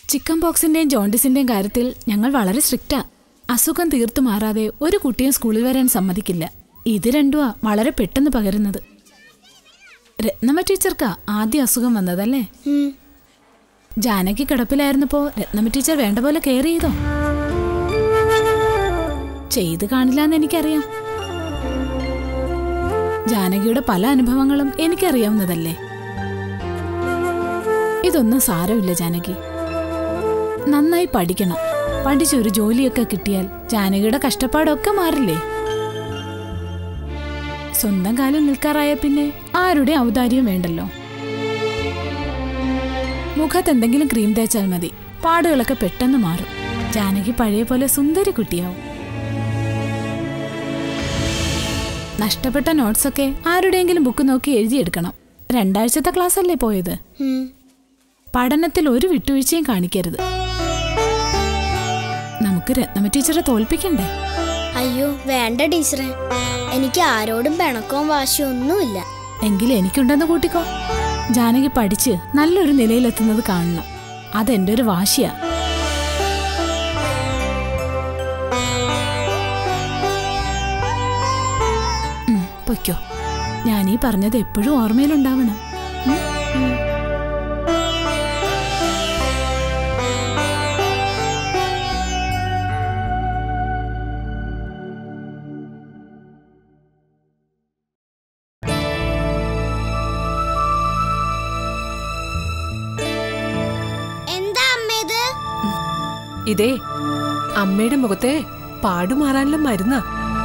Chicken പോക്സിന്റെയും ജോണ്ടിസിന്റെയും കാര്യത്തിൽ ഞങ്ങൾ വളരെ സ്ട്രിക്റ്റാ അസുഖം തീർത്തു മാറാതെ ഒരു കുട്ടിയും സ്കൂളിൽ വരാൻ സമ്മതിക്കില്ല ഇത് രണ്ടുമാ വളരെ പെട്ടെന്ന് പകരുന്നത് രത്നമ്മ ടീച്ചർക്കാ ആദ്യ അസുഖം വന്നതല്ലേ ഉം. ജാനകി കിടപ്പിലായിരുന്നപ്പോ രത്നമ്മ ടീച്ചർ വേണ്ട പോലെ കെയർ ചെയ്തോ ചെയ്ത് കാണില്ല എന്ന് എനിക്കറിയാം ജാനകിയുടെ പല അനുഭവങ്ങളും എനിക്കറിയാവുന്നതല്ലേ ഇതൊന്നും സാരമില്ല ജാനകി നന്നായി പഠിക്കണം പഠിച്ചൊരു ജോലിയൊക്കെ കിട്ടിയാൽ ജാനകിയുടെ കഷ്ടപ്പാടൊക്കെ മാറില്ലേ സ്വന്തം കാലം നിൽക്കാറായ പിന്നെ ആരുടെ ഔദാര്യം വേണ്ടല്ലോ മുഖത്ത് എന്തെങ്കിലും ക്രീം തേച്ചാൽ മതി പാടുകളൊക്കെ പെട്ടെന്ന് മാറും ജാനകി പഴയ പോലെ സുന്ദരി കുട്ടിയാവും നഷ്ടപ്പെട്ട നോട്ട്സൊക്കെ ആരുടെയെങ്കിലും ബുക്ക് നോക്കി എഴുതിയെടുക്കണം രണ്ടാഴ്ചത്തെ ക്ലാസ് അല്ലേ പോയത് ഉം. പഠനത്തിൽ ഒരു വിട്ടുവീഴ്ചയും കാണിക്കരുത് നമുക്ക് രത്നമ ടീച്ചറെ തോൽപ്പിക്കണ്ടേ അയ്യോ വേണ്ട ടീച്ചറെ എനിക്ക് ആരോടും പിണക്കവും വാശിയും ഒന്നുമില്ല എങ്കിൽ എനിക്കുണ്ടെന്ന് കൂട്ടിക്കോ ജാനകി പഠിച്ച് നല്ലൊരു നിലയിലെത്തുന്നത് കാണണം അതെന്റെ ഒരു വാശിയാ ഉം, പൊയ്ക്കോ ഞാനീ പറഞ്ഞത് എപ്പോഴും ഓർമ്മയിലുണ്ടാവണം ഉം? എന്താ അമ്മ ഇത് ഇതേ അമ്മയുടെ മുഖത്തെ പാടുമാറാനുള്ള മരുന്നാ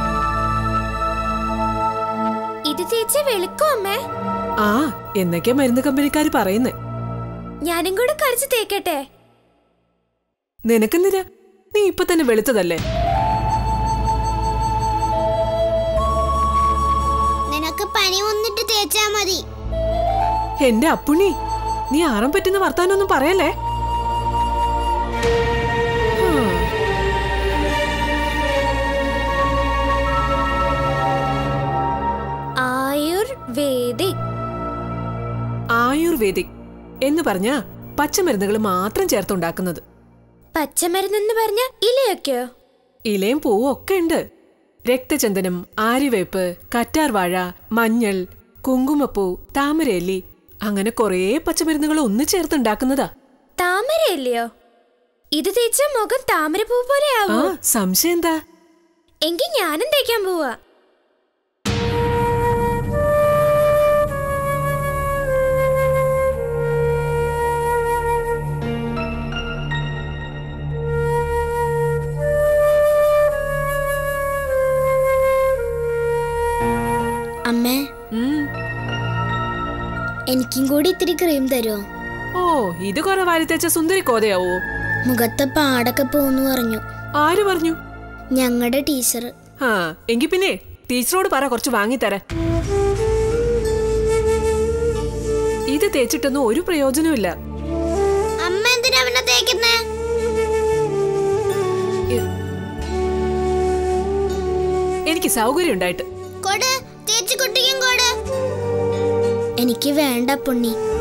ഇത് ചേച്ചി വെളുക്കും അമ്മേ ആ എന്നൊക്കെയാ മരുന്ന് കമ്പനിക്കാര് പറയുന്നേ ഞാനും കൂടെ കുറച്ച് തേക്കട്ടെ നിനക്കെന്തിനാ നീ ഇപ്പൊ തന്നെ വെളുത്തതല്ലേ നിനക്ക് പനി വന്നിട്ട് തേച്ചാ മതി എന്റെ അപ്പുണ്ണി നീ ആറാൻ പറ്റുന്ന വർത്താനൊന്നും പറയല്ലേ ഹും. ആയുർവേദിക് ആയുർവേദിക് എന്ന് പറഞ്ഞ പച്ചമരുന്നുകൾ മാത്രം ചേർത്തുണ്ടാക്കുന്നത് പച്ചമരുന്നെന്ന് പറഞ്ഞ ഇലയൊക്കെയോ ഇലയും പൂവും ഒക്കെ ഉണ്ട് രക്തചന്ദനം ആര്യവേപ്പ് കറ്റാർവാഴ മഞ്ഞൾ കുങ്കുമപ്പൂ താമരയല്ലി അങ്ങനെ കുറേ പച്ചമരുന്നുകൾ ഒന്ന് ചേർത്തുണ്ടാക്കുന്നതാ താമരയല്ലയോ ഇത് തേച്ച മുഖം താമരപ്പൂ പോലെ ആ ആവോ സംശയം എന്താ എങ്കിൽ ഞാനും തേക്കാൻ പോവാ അമ്മേ ഉം. എനിക്കും കൂടി ഇത്തിരി ക്രീം തരുമോ ഓ ഇത് കുറെ വാരി തേച്ച സുന്ദരി കോതയാവോ മുഖത്തെ പാടൊക്കെ പോന്നു പറഞ്ഞു ആര് പറഞ്ഞു ഞങ്ങളുടെ ടീച്ചർ ആ എങ്കി പിന്നെ ടീച്ചറോട് പറ കുറച്ച് വാങ്ങിത്തരാൻ ഇത് തേച്ചിട്ടൊന്നും ഒരു പ്രയോജനമില്ല അമ്മ എന്തിനാ അവനെ തേക്കുന്നേ എനിക്ക് സൗകര്യം ഉണ്ടായിട്ട് കൊട് തേച്ച് കുട്ടിക്കും കൊട് എനിക്ക് വേണ്ട പുണ്ണി